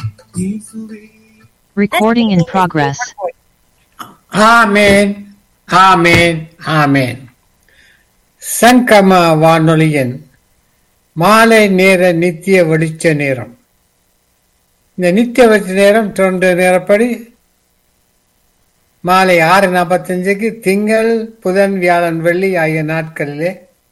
Recording in progress. ஆமேன் ஆமேன் ஆமேன் சங்கம வானொலியின் மாலை நேர நித்திய வெளிச்ச நேரம் இந்த நித்திய வெளிச்ச நேரம் தொண்டு நேரப்படி மாலை ஆறு நாற்பத்தஞ்சுக்கு திங்கள் புதன் வியாழன் வெள்ளி ஆகிய நாட்களிலே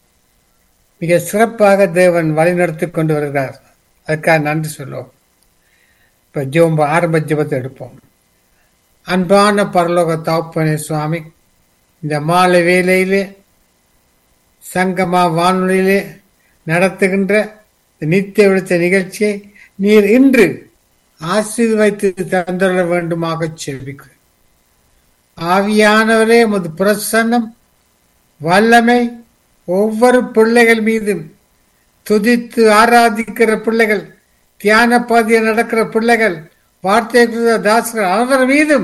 மிக சிறப்பாக தேவன் வழிநடத்தி கொண்டு வருகிறார் அதுக்காக நன்றி சொல்லுவோம் இப்போ ஜோம்ப ஆரம்ப ஜெபத்தை எடுப்போம் அன்பான பரலோக தாப்பனே சுவாமி இந்த மாலை வேளையிலே சங்கமா வானொலியிலே நடத்துகின்ற இந்த நித்திய விழுத்த நிகழ்ச்சியை நீர் இன்று ஆசீர்வைத்து தந்துள்ள வேண்டுமாக செபிக்கிறேன் ஆவியானவரே உமது பிரசன்னம் வல்லமை ஒவ்வொரு பிள்ளைகள் மீதும் துதித்து ஆராதிக்கிற பிள்ளைகள் தியான பாதையில் நடக்கிற பிள்ளைகள் வார்த்தை தாசர்கள் அனைவர் மீதும்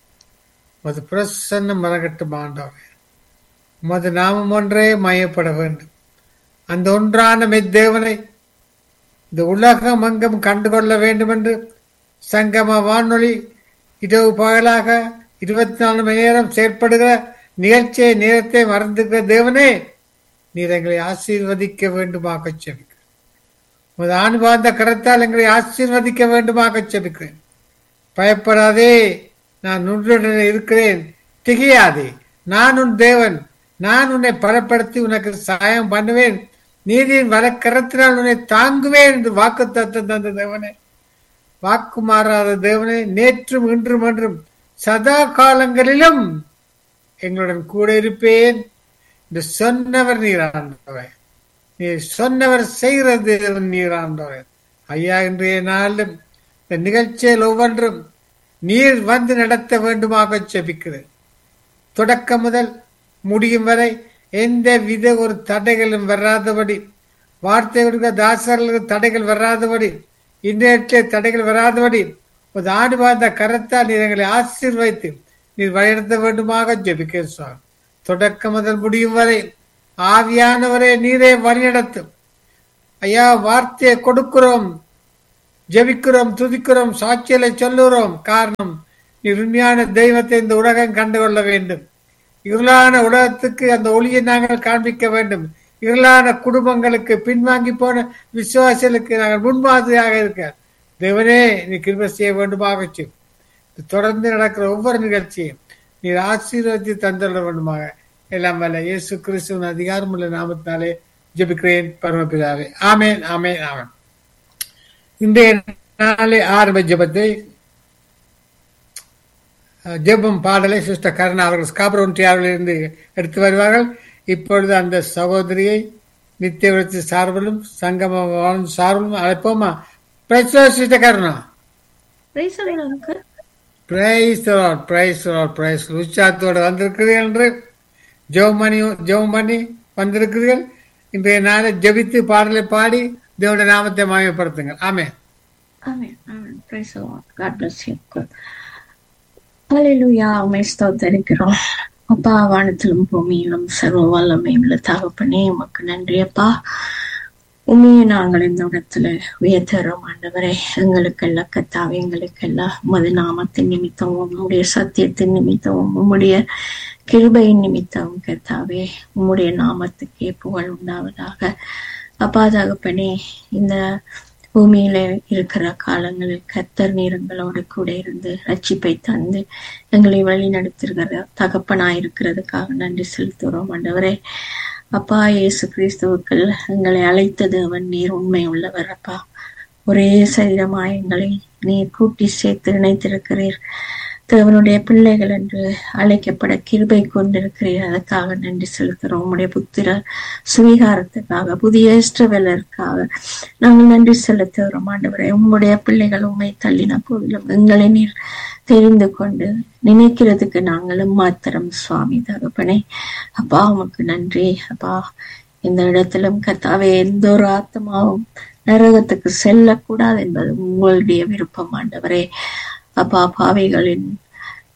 உமது பிரசன்னம் மறக்கட்டும் ஆண்டவர் உமது நாமம் ஒன்றே மயப்பட வேண்டும் அந்த ஒன்றான மெத்தேவனை இந்த உலகம் அங்கும் கண்டுகொள்ள வேண்டும் என்று சங்கம வானொலி இரவு பகலாக இருபத்தி நாலு மணி நேரம் செயற்படுகிற நிகழ்ச்சியை நேரத்தை மறந்துகிற தேவனே நீர் எங்களை ஆசீர்வதிக்க வேண்டுமாக செபிக்கிறேன் உமது ஆணுபார்ந்த கரத்தால் எங்களை ஆசீர்வதிக்க வேண்டுமாக செபிக்கிறேன் பயப்படாதே நான் உன்னுடன் இருக்கிறேன் திகையாதே நான் உன் தேவன் நான் உன்னை பலப்படுத்தி உனக்கு சாயம் பண்ணுவேன் நீதியின் வலக்கரத்தினால் உன்னை தாங்குவேன் என்று வாக்கு தத்தம் தந்த தேவனே வாக்கு மாறாத தேவனே நேற்றும் இன்றும் என்றும் சதா காலங்களிலும் எங்களுடன் கூட இருப்பேன் என்று சொன்னவர் நீராண்டவர் நீ சொன்னவர் செய்கிற தேவன் நீராண்டவர் ஐயா இன்றைய நாளிலும் இந்த நிகழ்ச்சியில் ஒவ்வொன்றும் நீர் வந்து நடத்த வேண்டுமாக செபிக்கிறேன் தொடக்கம் முதல் முடியும் வரை எந்த வித ஒரு தடைகளும் வராதபடி வார்த்தை கொடுக்க தாசர்களுக்கு தடைகள் வராதபடி இன்றைய தடைகள் வராதபடி ஒரு ஆண்டு பார்த்த கரத்தால் நீர் எங்களை ஆசீர்வைத்து நீர் வழிநடத்த வேண்டுமாக ஜெபிக்க சுவாமி தொடக்கம் முதல் முடியும் வரை ஆவியானவரே நீரே வழிநடத்தும் ஐயா வார்த்தையை கொடுக்கிறோம் ஜெபிக்கிறோம் துதிக்கிறோம் சாட்சியலை சொல்லுகிறோம் காரணம் நீ உண்மையான தெய்வத்தை இந்த உலகம் கண்டுகொள்ள வேண்டும் இருளான உலகத்துக்கு அந்த ஒளியை நாங்கள் காண்பிக்க வேண்டும் இருளான குடும்பங்களுக்கு பின்வாங்கி போன விசுவாசிகளுக்கு நாங்கள் முன்மாதிரியாக இருக்க தேவனே நீ கிருப செய்ய வேண்டுமாக தொடர்ந்து நடக்கிற ஒவ்வொரு நிகழ்ச்சியும் நீர் ஆசீர்வதி தந்துள்ள வேண்டுமாக எல்லாம் வல்ல இயேசு கிறிஸ்துவின் அதிகாரமுள்ள நாமத்தினாலே ஜெபிக்கிறேன் பரமபிதாவே ஆமேன் ஆமேன் ஆமேன் இன்றைய நாளை ஆரம்ப ஜெபத்தை ஜெபம் பாடலை சிஸ்டர் கருணா அவர்கள் ஸ்காபரோன்றியாவிலிருந்து எடுத்து வருவார்கள் இப்பொழுது அந்த சகோதரியை நித்திய விருத்தி சார்பிலும் சங்கம சார்பிலும் அழைப்போமா sister Karuna praise praise praise உற்சாகத்தோடு வந்திருக்கிறீர்கள் என்று ஜெபம் பண்ணி ஜெபம் பண்ணி வந்திருக்கிறீர்கள் இன்றைய நாளை ஜெபித்து பாடலை பாடி தேவனுடைய நாமத்தை மாயப்படுத்துங்கள் ஆமே Amen. Amen. Praise the Lord. God bless you. Good. Hallelujah. உமை ஸ்தோத்தரிக்கிறோம் அப்பா வானத்திலும் பூமியிலும் சர்வ வல்லமையும் உள்ள தகப்பனே உமக்கு நன்றி அப்பா உண்மையை நாங்கள் இந்த இடத்துல உயர்த்தரோம் ஆண்டவரே எங்களுக்கெல்லாம் கத்தாவே எங்களுக்கெல்லாம் உமது நாமத்தின் நிமித்தமும் உம்முடைய சத்தியத்தின் நிமித்தமும் உம்முடைய கிருபையின் நிமித்தமும் கத்தாவே உம்முடைய நாமத்துக்கே புகழ் உண்டாவதாக அப்பா தகப்பனே இந்த பூமியில இருக்கிற காலங்களில் கத்தர் நீரங்களோடு கூட இருந்து ரட்சிப்பை தந்து எங்களை வழி நடத்துகிற தகப்பனாயிருக்கிறதுக்காக நன்றி செலுத்துகிறோம் ஆண்டவரே அப்பா இயேசு கிறிஸ்துவுக்கள் எங்களை அழைத்தது அவன் நீர் உண்மை உள்ளவர் அப்பா ஒரே சரீரமாய் எங்களை நீர் கூட்டி சேர்த்து இணைத்திருக்கிறீர் தேவனுடைய பிள்ளைகள் என்று அழைக்கப்பட கிருபை கொண்டிருக்கிறீர் அதற்காக நன்றி செலுத்துகிறோம் உங்களுடைய புத்திர சுவீகாரத்துக்காக புதிய இஷ்டவேலருக்காக நாங்கள் நன்றி செலுத்துகிறோம் ஆண்டவரே உங்களுடைய பிள்ளைகள் உண்மை தள்ளின போதிலும் எங்களை நீர் தெரிந்து கொண்டு நினைக்கிறதுக்கு நாங்களும் மாத்திரம் சுவாமி தகப்பனே அப்பா உமக்கு நன்றி அப்பா இந்த இடத்திலும் கத்தாவே எந்த ஒரு ஆத்மாவும் நரகத்துக்கு செல்லக்கூடாது என்பது உங்களுடைய விருப்பம் ஆண்டவரே அப்பா பாவைகளின்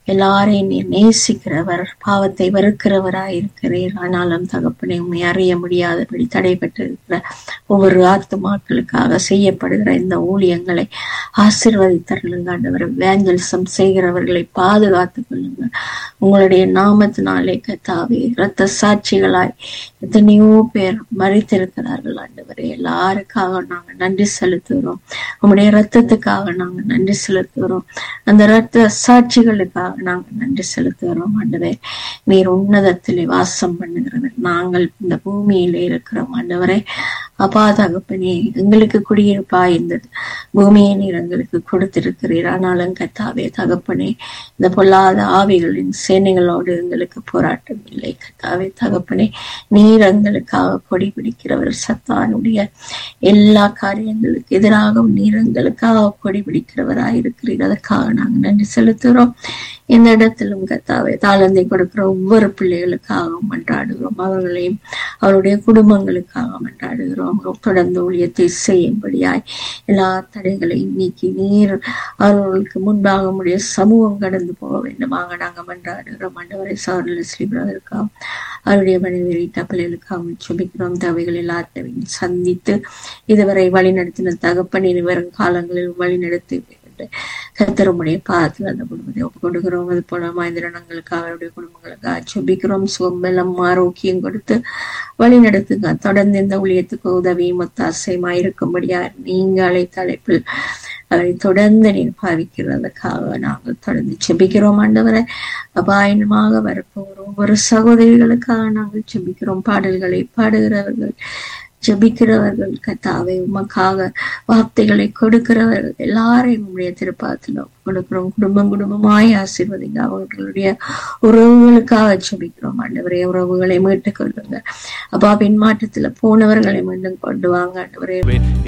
எல்லாரையும் நீர் நேசிக்கிறவர் பாவத்தை வெறுக்கிறவராய் இருக்கிறீர் ஆனாலும் தகப்பனை உண்மை அறிய முடியாதபடி தடைபட்டிருக்கிற ஒவ்வொரு ஆத்துமாக்களுக்காக செய்யப்படுகிற இந்த ஊழியங்களை ஆசிர்வதித்தருளுங்க ஆண்டவர் வேஞ்சலிசம் செய்கிறவர்களை பாதுகாத்துக் கொள்ளுங்க உங்களுடைய நாமத்தினாலே கத்தாவே இரத்த சாட்சிகளாய் எத்தனையோ பேர் மறித்திருக்கிறார்கள் ஆண்டவரே எல்லாருக்காக நாங்க நன்றி செலுத்துகிறோம் உங்களுடைய ரத்தத்துக்காக நாங்க நன்றி செலுத்துகிறோம் அந்த ரத்த சாட்சிகளுக்காக நாங்க நன்றி செலுத்துகிறோம் ஆண்டவரே நீர் உன்னதத்திலே வாசம் பண்ணுகிறவர் நாங்கள் இந்த பூமியிலே இருக்கிறோம் ஆண்டவரே அப்பா தகப்பனே எங்களுக்கு குடியிருப்பா இருந்தது பூமியை நீர் எங்களுக்கு கொடுத்திருக்கிறீர் ஆனாலும் கத்தாவே தகப்பனே இந்த பொல்லாத ஆவிகளின் சேனைகளோடு எங்களுக்கு போராட்டம் இல்லை கத்தாவே தகப்பனே நீர் எங்களுக்காக கொடி பிடிக்கிறவர் சத்தானுடைய எல்லா காரியங்களுக்கு எதிராகவும் நீர் எங்களுக்காக கொடி பிடிக்கிறவராய் இருக்கிறீர் அதற்காக நாங்கள் நன்றி செலுத்துகிறோம் இந்த இடத்திலும் கத்தாவே தாளந்தை கொடுக்கிற ஒவ்வொரு பிள்ளைகளுக்காகவும் மன்றாடுகிறோம் அவர்களையும் அவருடைய குடும்பங்களுக்காக மன்றாடுகிறோம் தொடர்ந்து ஊழியத்தை செய்யும்படியாய் எல்லா தடைகளையும் நீக்கி நீர் அவர்களுக்கு முன்பாக உடைய சமூகம் கடந்து போக வேண்டுமாக நாங்கள் மன்றாடுகிறோம் ஆண்டவரை சார்ல ஸ்ரீபிரதற்காகவும் அவருடைய மனைவி பிள்ளைகளுக்காகவும் சுபிக்கிறோம் தவைகள் எல்லாத்தையும் சந்தித்து இதுவரை வழிநடத்தின தகப்பனின் வரும் காலங்களில் வழிநடத்தி கத்தருடைய பாதத்தில் அந்த குடும்பத்தை ஒப்பு கொடுக்கிறோம் அது போல மாந்திரணங்களுக்காக அவருடைய குடும்பங்களுக்காக சுபிக்கிறோம் சுகம்பலம் ஆரோக்கியம் கொடுத்து வழி நடத்துங்க தொடர்ந்து இந்த ஊழியத்துக்கு உதவியும் ஒத்தாசையுமா இருக்கும்படியா நீங்க அழைத்த அழைப்பில் அவரை தொடர்ந்து நீர் பாவிக்கிறதுக்காக நாங்கள் தொடர்ந்து செபிக்கிறோம் ஆண்டவரை அபாயனமாக வரப்போகிறோம் ஒவ்வொரு சகோதரிகளுக்காக நாங்கள் செபிக்கிறோம் பாடல்களை பாடுகிறவர்கள் ஜபிக்கிறவர்கள் கத்தாவை உமக்காக வார்த்தைகளை கொடுக்கிறவர்கள் எல்லாரையும் உடைய திருப்பாத்துல கொடுக்கிறோம் குடும்பம் குடும்பமாய் ஆசீர்வதிங்க அவர்களுடைய உறவுகளுக்காக ஜபிக்கிறோம் ஆண்டவரே உறவுகளை மீட்டுக் கொள்ளுங்க அப்பா பின்மாற்றத்துல போனவர்களை மீண்டும் கொண்டு வாங்க ஆண்டவரே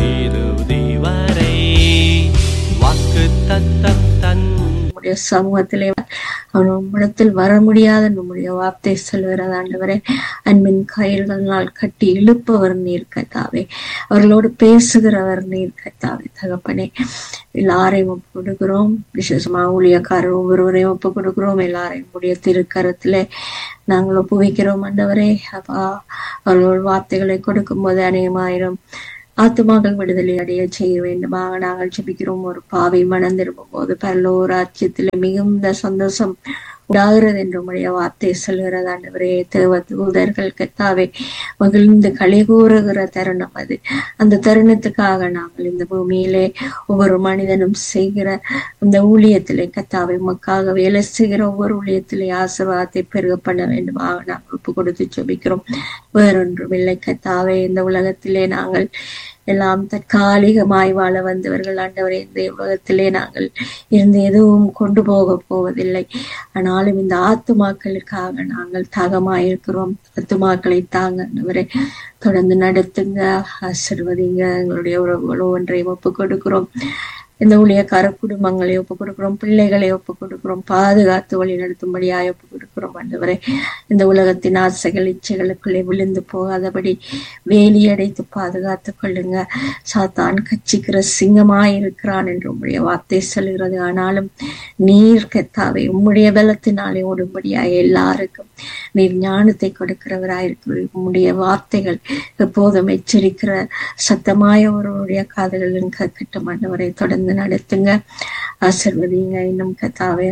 இறுதி வரை வாக்கு தத்தம் தன் நம்முடைய சமூகத்திலே அவன் உம்மிடத்தில் வர முடியாத நம்முடைய வார்த்தை சொல்கிறது ஆண்டவரே அன்பின் கயிறுகளினால் கட்டி இழுப்பவர் நீர் கத்தாவே அவர்களோடு பேசுகிறவர் நீர் கத்தாவே தகப்பனே எல்லாரையும் ஒப்பு கொடுக்கிறோம் விசேஷமா ஊழியக்காரர் ஒவ்வொருவரையும் ஒப்பு கொடுக்கிறோம் எல்லாரையும் உடைய திருக்கரத்திலே நாங்கள் ஒப்பு வைக்கிறோம் ஆண்டவரே அப்பா அவர்களோட வார்த்தைகளை கொடுக்கும் போது அநேகமாயிரம் ஆத்துமாக்கள் விடுதலை அடைய செய்ய வேண்டுமாக நாங்கள் ஜெபிக்கிறோம் ஒரு பாவை மனம் திரும்பும் போது பரலோராட்சியத்தில் மிகுந்த சந்தோஷம் உண்டாகிறது என்று உடைய வார்த்தை சொல்கிறது ஆண்டவரே தேவ தூதர்கள் கத்தாவே மகிழ்ந்து களி கூறுகிற தருணம் அது அந்த தருணத்துக்காக நாங்கள் இந்த பூமியிலே ஒவ்வொரு மனிதனும் செய்கிற இந்த ஊழியத்திலே கத்தாவை உமக்காக வேலை செய்கிற ஒவ்வொரு ஊழியத்திலே ஆசீர்வாதத்தை பெருக பண்ண வேண்டுமாக நாங்கள் ஒப்பு கொடுத்து ஜெபிக்கிறோம் வேறொன்றும் இல்லை கத்தாவே இந்த உலகத்திலே நாங்கள் எல்லாம் தற்காலிகமாய் வாழ வந்தவர்கள் ஆண்டவரே இந்த உலகத்திலே நாங்கள் இருந்து எதுவும் கொண்டு போக போவதில்லை ஆனாலும் இந்த ஆத்துமாக்களுக்காக நாங்கள் தாகமாயிருக்கிறோம் ஆத்துமாக்களை தாங்க ஆண்டவரே தொடர்ந்து நடத்துங்க ஆசிர்வதிங்க எங்களுடைய உறவுகளோ ஒன்றை ஒப்பு கொடுக்கிறோம் இந்த ஊழியக்கார குடும்பங்களை ஒப்பு கொடுக்கிறோம் பிள்ளைகளை ஒப்பு கொடுக்கிறோம் பாதுகாத்து வழி நடத்தும்படியாய் ஒப்பு கொடுக்கிறோம் ஆண்டவரே இந்த உலகத்தின் ஆசைகள் இச்சைகளுக்குள்ளே விழுந்து போகாதபடி வேலி அடைத்து பாதுகாத்து கொள்ளுங்க சாத்தான் கச்சிக்கிற சிங்கமாய் இருக்கிறான் என்று உம்முடைய வார்த்தை சொல்கிறது ஆனாலும் நீர் கத்தாவை உம்முடைய பலத்தினாலே ஓடும்படியாய் எல்லாருக்கும் நீர் ஞானத்தை கொடுக்கிறவராயிருக்கிறீர் உம்முடைய வார்த்தைகள் எப்போதும் எச்சரிக்கிற சத்தமாய ஒருவருடைய காதுகளின் கற்கட்டும் ஆண்டவரை தொடர்ந்து நடத்துங்க ஆசிர்வதிங்க இன்னும் கத்தாவே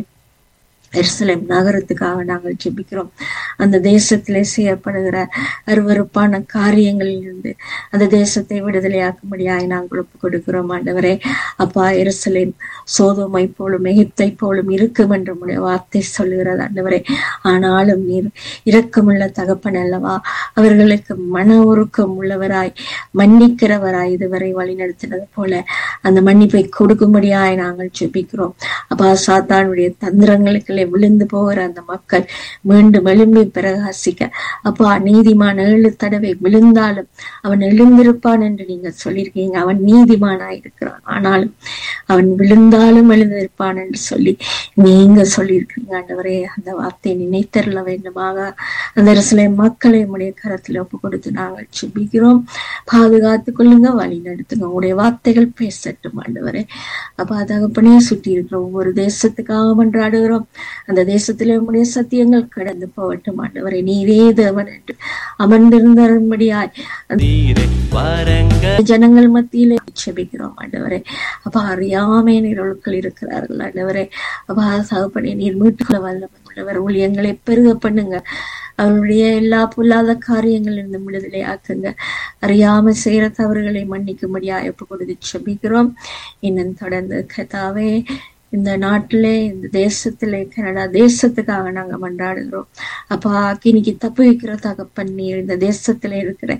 எருசலேம் நகரத்துக்காக நாங்கள் ஜெபிக்கிறோம் அந்த தேசத்திலே செய்யப்படுகிற அருவறுப்பான காரியங்களில் இருந்து அந்த தேசத்தை விடுதலையாக்கும்படியாய் நாங்கள் ஒப்பு கொடுக்கிறோம் ஆண்டவரே அப்பா எருசலேம் சோதோமை போலும் எகிப்தை போலும் இருக்கும் என்று உடைய வார்த்தை சொல்லுகிறது ஆண்டவரே ஆனாலும் நீர் இரக்கமுள்ள தகப்பன் அல்லவா அவர்களுக்கு மன உருக்கம் உள்ளவராய் மன்னிக்கிறவராய் இதுவரை வழிநடத்தினது போல அந்த மன்னிப்பை கொடுக்கும்படியாய் நாங்கள் ஜெபிக்கிறோம் அப்பா சாத்தானுடைய தந்திரங்களுக்குள்ளே விழுந்து போகிற அந்த மக்கள் மீண்டும் எழும்பி பிரகாசிக்க அப்பா நீதிமான் ஏழு தடவை விழுந்தாலும் அவன் எழுந்திருப்பான் என்று நீங்க சொல்லியிருக்கீங்க அவன் நீதிமானாய் இருக்கிறான் ஆனாலும் அவன் விழுந்தாலும் எழுந்திருப்பான் என்று சொல்லி நீங்க சொல்லியிருக்கிறீங்க ஆண்டவரே அந்த வார்த்தையை நினைத்தருள வேண்டுமாக அந்த சில மக்களை உடைய கரத்துல ஒப்பு கொடுத்து நாங்கள் செபிக்கிறோம் பாதுகாத்து கொள்ளுங்க வழி நடத்துங்க உங்களுடைய வார்த்தைகள் பேசட்டும் ஆண்டவரே அப்ப தகப்பனே சுற்றி இருக்கிற ஒவ்வொரு தேசத்துக்காக மன்றாடுகிறோம் அந்த தேசத்திலே உங்களுடைய சத்தியங்கள் கடந்து போகட்டும் ஆண்டவரே நீரே தேவன் என்று அமர்ந்திருந்தபடியாய் அந்த நீரே வரங்க ஜனங்கள் மத்தியிலே செபிக்கிறோம் ஆண்டவரே அப்ப அறியாமை நிரலுக்கள் இருக்கிறார்கள் ஆண்டவரே அப்பா சகப்படி நீர் மீட்டுக்குள்ள வல்லமை உள்ளவர் ஊழியங்களை பெருக பண்ணுங்க அவருடைய எல்லா பொல்லாத காரியங்களிலிருந்து விடுதலை ஆக்குங்க அறியாம செய்யற தவறுகளை மன்னிக்கும்படியா எப்ப கொடுத்து செபிக்கிறோம் இன்னும் தொடர்ந்து கதாவே இந்த நாட்டிலே இந்த தேசத்திலே கனடா தேசத்துக்காக நாங்க மன்றாடுகிறோம் அப்பா அக்கினிக்கு தப்பு வைக்கிற தகப்பன் நீர் இந்த தேசத்துல இருக்கிற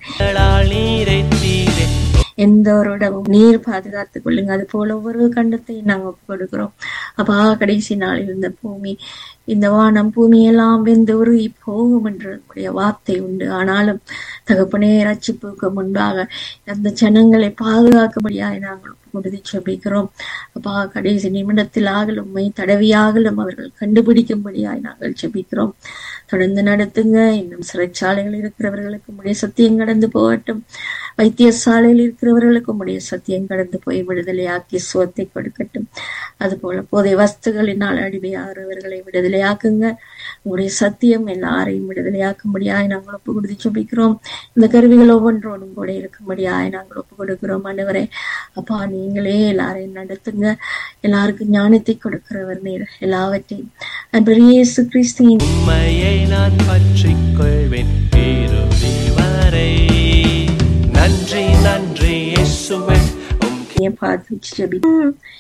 நீரை தீரே எந்த ஒரு இடமும் நீர் பாதுகாத்துக் கொள்ளுங்க அது போல ஒவ்வொரு கண்டத்தையும் நாங்க ஒப்புக் கொடுக்கிறோம் அப்பா கடைசி நாளில் இந்த பூமி இந்த வானம் பூமி எல்லாம் வெந்து உருகி போகும் என்று உடைய வார்த்தை உண்டு ஆனாலும் தகப்பனே ரட்சிப்புக்கு முன்பாக அந்த ஜனங்களை பாதுகாக்கும்படியாக நாங்கள் ஒப்புக் கொடுத்து செபிக்கிறோம் அப்பா கடைசி நிமிடத்தில் ஆகலும் மை தடவியாகலும் அவர்கள் கண்டுபிடிக்கும்படியாய் நாங்கள் செபிக்கிறோம் தொடர்ந்து நடத்துங்க இன்னும் சிறைச்சாலைகள் இருக்கிறவர்களுக்கு உடைய சத்தியம் கடந்து போகட்டும் வைத்தியசாலையில் இருக்கிறவர்களுக்கு உடைய சத்தியம் கடந்து போய் விடுதலையாக்கி சுவத்தை கொடுக்கட்டும் அதுபோல போதை வஸ்துகளினால் அடிமையாகிறவர்களை விடுதலையாக்குங்க உங்களுடைய சத்தியம் எல்லாரையும் விடுதலையாக்கும்படியாய் நாங்கள் ஒப்பு கொடுத்து ஜெபிக்கிறோம் இந்த கருவிகள் ஒவ்வொன்றோடும் கூட இருக்கும்படியாய் நாங்கள் ஒப்பு கொடுக்கிறோம் ஆண்டவரே அப்பா நீங்களே எல்லாரையும் நடத்துங்க எல்லாருக்கும் ஞானத்தை கொடுக்கிறவர் நீர் எல்லாவற்றையும் அன்பர் இயேசு கிறிஸ்துவின் உண்மையை நான் பற்றிக் கொள்வேன் இறுதி வரை நன்றி நன்றி இயேசுவே உம் பார்த்து ஜெபி